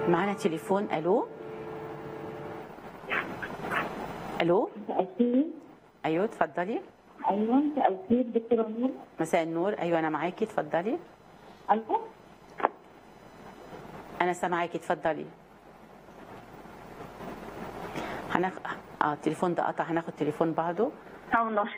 معانا تليفون الو الو أكيد ايوه اتفضلي أيوة أكيد دكتورة نور مساء النور ايوه انا معاكي اتفضلي أيوة انا سامعاكي اتفضلي هناخ... اه التليفون ده قطع هناخد تليفون بعده أو نص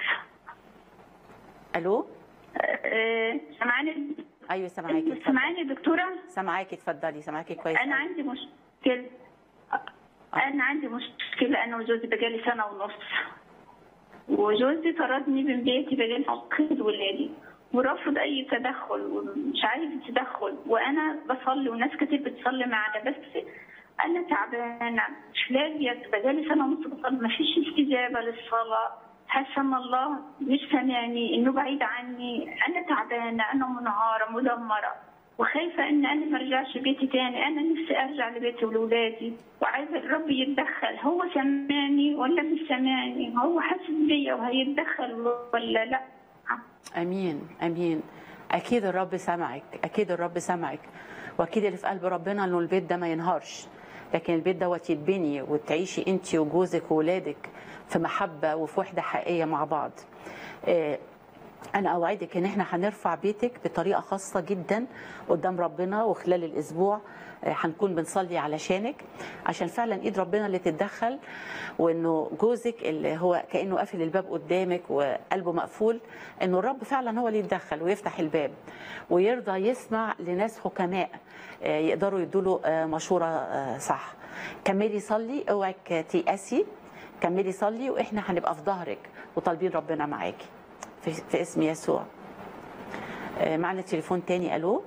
الو أه، سامعاني ايوه سامعاكي اتفضلي سامعاني دكتورة سامعاكي اتفضلي سامعاكي كويس أنا أوي. عندي مشكلة أنا عندي مشكلة أنا وجوزي بقالي سنة ونص وجوزي طردني من بيتي بقالي عقد ولادي ورفض أي تدخل ومش عايز تدخل وأنا بصلي وناس كتير بتصلي معانا بس أنا تعبانة مش لاقية بقالي سنة ونص بصلي مفيش استجابة للصلاة حاسة إن الله مش سامعني إنه بعيد عني أنا تعبانة أنا منهارة مدمرة وخايفة إن أنا ما أرجعش بيتي تاني أنا نفسي أرجع لبيتي ولولادي وعايزة الرب يتدخل هو سامعني ولا مش سامعني هو حاسس بيا وهيتدخل ولا لأ امين امين اكيد الرب سمعك اكيد الرب سمعك واكيد اللي في قلب ربنا انه البيت ده ما ينهارش لكن البيت دوت يتبني وتعيشي انت وجوزك وولادك في محبه وفي وحده حقيقيه مع بعض آه، انا اوعدك ان احنا هنرفع بيتك بطريقه خاصه جدا قدام ربنا وخلال الاسبوع آه، هنكون بنصلي علشانك عشان فعلا ايد ربنا اللي تتدخل وانه جوزك اللي هو كانه قافل الباب قدامك وقلبه مقفول انه الرب فعلا هو اللي يتدخل ويفتح الباب ويرضى يسمع لناس حكماء آه، يقدروا يدوا له مشوره آه، صح كملي صلي اوعك تيأسي كملي صلي واحنا هنبقى في ظهرك وطالبين ربنا معاكي في, في اسم يسوع آه، معنا تليفون تاني الو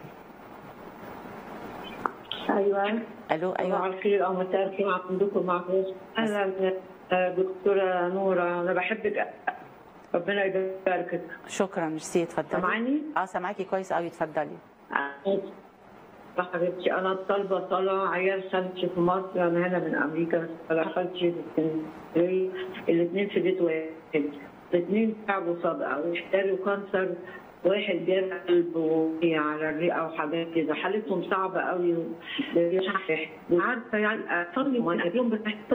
ايوه الو صباح ايوه الخير او مساء الخير عندكم معكم اهلا آه، دكتوره نوره انا بحبك ربنا يباركك شكرا ميرسي اتفضلي سامعاني؟ اه سامعاكي كويس قوي اتفضلي يا حبيبتي انا طالبه صلاه عيال خالتي في مصر انا هنا من امريكا بس خالتي في اسكندريه الاثنين في بيت واحد الاثنين تعبوا صدقه واحتاجوا كانسر واحد جاب قلب وهي على الرئه وحاجات كده حالتهم صعبه قوي مش عارفه يعني اصلي وانا اليوم بس